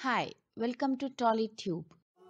Hi, welcome to TollyTube.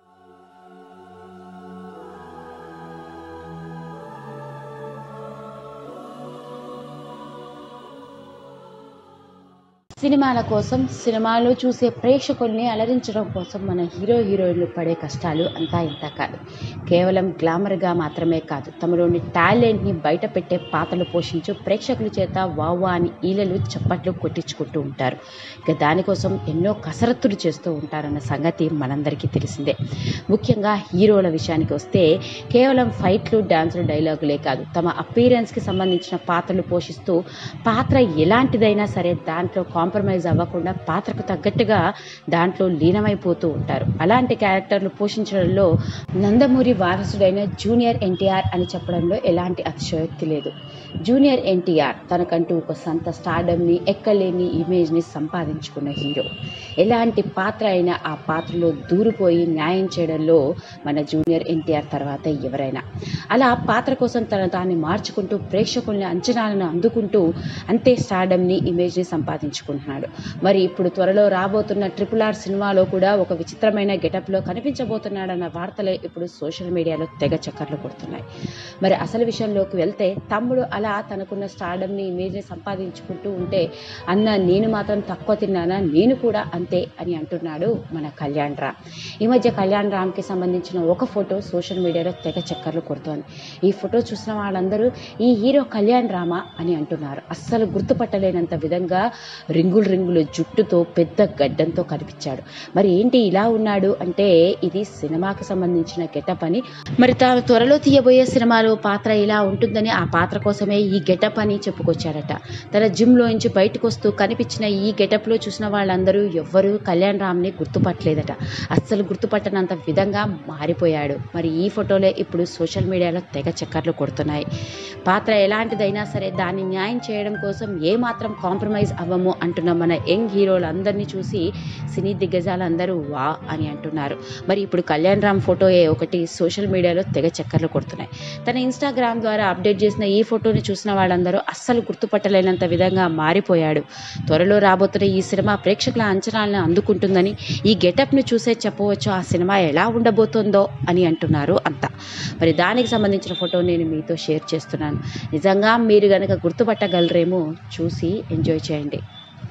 సినిమాల కోసం సినిమాలో చూసే ప్రేక్షకుల్ని అలరించడం కోసం మన హీరో హీరోయిన్లు పడే కష్టాలు అంతా ఇంత కాదు కేవలం గ్లామర్గా మాత్రమే కాదు తమలోని టాలెంట్ని బయట పెట్టే పాత్రలు పోషించు ప్రేక్షకుల చేత వావా అని ఈలలు చప్పట్లు కొట్టించుకుంటూ ఉంటారు ఇక దానికోసం ఎన్నో కసరత్తులు చేస్తూ ఉంటారన్న సంగతి మనందరికీ తెలిసిందే ముఖ్యంగా హీరోల విషయానికి వస్తే కేవలం ఫైట్లు డాన్సులు డైలాగులే కాదు తమ అపీరెన్స్కి సంబంధించిన పాత్రలు పోషిస్తూ పాత్ర ఎలాంటిదైనా సరే దాంట్లో కాంప్రమైజ్ అవ్వకుండా పాత్రకు తగ్గట్టుగా దాంట్లో లీనమైపోతూ ఉంటారు అలాంటి క్యారెక్టర్లు పోషించడంలో నందమూరి వారసుడైన జూనియర్ ఎన్టీఆర్ అని చెప్పడంలో ఎలాంటి అతిశయోక్తి లేదు జూనియర్ ఎన్టీఆర్ తనకంటూ ఒక సంత స్టార్డమ్ని ఎక్కలేని ఇమేజ్ని సంపాదించుకున్న హీరో ఎలాంటి పాత్ర అయినా ఆ పాత్రలో దూరిపోయి న్యాయం చేయడంలో మన జూనియర్ ఎన్టీఆర్ తర్వాత ఎవరైనా అలా పాత్ర కోసం తన దాన్ని మార్చుకుంటూ ప్రేక్షకుల్ని అంచనాలను అందుకుంటూ అంతే స్టార్డమ్ని ఇమేజ్ని సంపాదించుకుంటున్నాడు మరి ఇప్పుడు త్వరలో రాబోతున్న ట్రిపుల్ ఆర్ సినిమాలో కూడా ఒక విచిత్రమైన గెటప్లో కనిపించబోతున్నాడన్న వార్తలే ఇప్పుడు సోషల్ మీడియాలో తెగ చక్కర్లు కొడుతున్నాయి మరి అసలు విషయంలోకి వెళ్తే తమ్ముడు అలా తనకున్న స్టార్డమ్ని ఇమేజ్ని సంపాదించుకుంటూ ఉంటే అన్న నేను మాత్రం తక్కువ తిన్నానా నేను కూడా అంతే అని అంటున్నాడు మన కళ్యాణ్ రామ్ ఈ మధ్య కళ్యాణ్ రామ్కి సంబంధించిన ఒక ఫోటో సోషల్ మీడియాలో తెగ చక్కర్లు కొడుతోంది ఈ ఫోటో చూసిన వాళ్ళందరూ ఈ హీరో కళ్యాణ్ రామా అని అంటున్నారు అస్సలు గుర్తుపట్టలేనంత విధంగా రింగులు రింగులు జుట్టుతో పెద్ద గడ్డంతో కనిపించాడు మరి ఏంటి ఇలా ఉన్నాడు అంటే ఇది సినిమాకి సంబంధించిన గెటప్ అని మరి తాను త్వరలో తీయబోయే సినిమాలో పాత్ర ఇలా ఉంటుందని ఆ పాత్ర కోసమే ఈ గెటప్ అని చెప్పుకొచ్చారట తన జిమ్లో నుంచి బయటకు వస్తూ కనిపించిన ఈ గెటప్లో చూసిన వాళ్ళందరూ ఎవ్వరూ కళ్యాణ్ రామ్ని గుర్తుపట్టలేదట అస్సలు గుర్తుపట్టనంత విధంగా మారిపోయాడు మరి ఈ ఫోటోలే ఇప్పుడు సోషల్ మీడియాలో తెగ చక్కర్లు కొడుతున్నాయి పాత్ర ఎలాంటిదైనా సరే దాన్ని న్యాయం చేయడం కోసం ఏమాత్రం కాంప్రమైజ్ అవ్వము అంటున్న మన యంగ్ హీరోలందరినీ చూసి సినీ దిగ్గజాలందరూ వా అని అంటున్నారు మరి ఇప్పుడు కళ్యాణ్ రామ్ ఫోటోయే ఒకటి సోషల్ మీడియాలో తెగ చక్కర్లు కొడుతున్నాయి తన ఇన్స్టాగ్రామ్ ద్వారా అప్డేట్ చేసిన ఈ ఫోటోని చూసిన వాళ్ళందరూ అస్సలు గుర్తుపట్టలేనంత విధంగా మారిపోయాడు త్వరలో రాబోతున్న ఈ సినిమా ప్రేక్షకుల అంచనాలను అందుకుంటుందని ఈ గెటప్ను చూసే చెప్పవచ్చు ఆ సినిమా ఎలా ఉండబోతుందో అని అంటున్నారు అంతా మరి దానికి సంబంధించిన ఫోటో నేను మీతో షేర్ చేస్తున్నాను నిజంగా మీరు కనుక గుర్తుపట్టగలరేమో చూసి ఎంజాయ్ చేయండి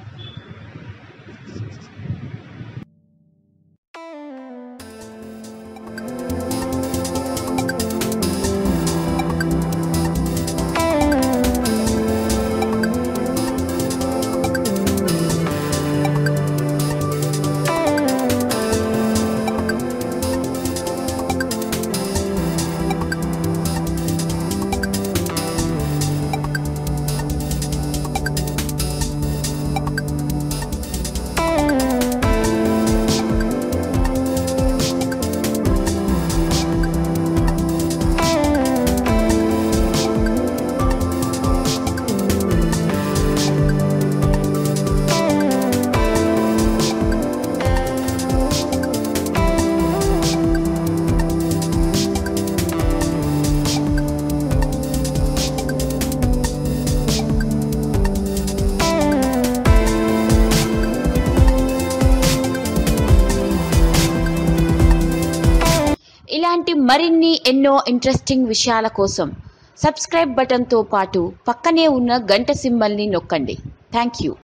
ఇలాంటి మరిన్ని ఎన్నో ఇంట్రెస్టింగ్ విషయాల కోసం సబ్స్క్రైబ్ బటన్తో పాటు పక్కనే ఉన్న గంట సింబల్ని నొక్కండి థ్యాంక్ యూ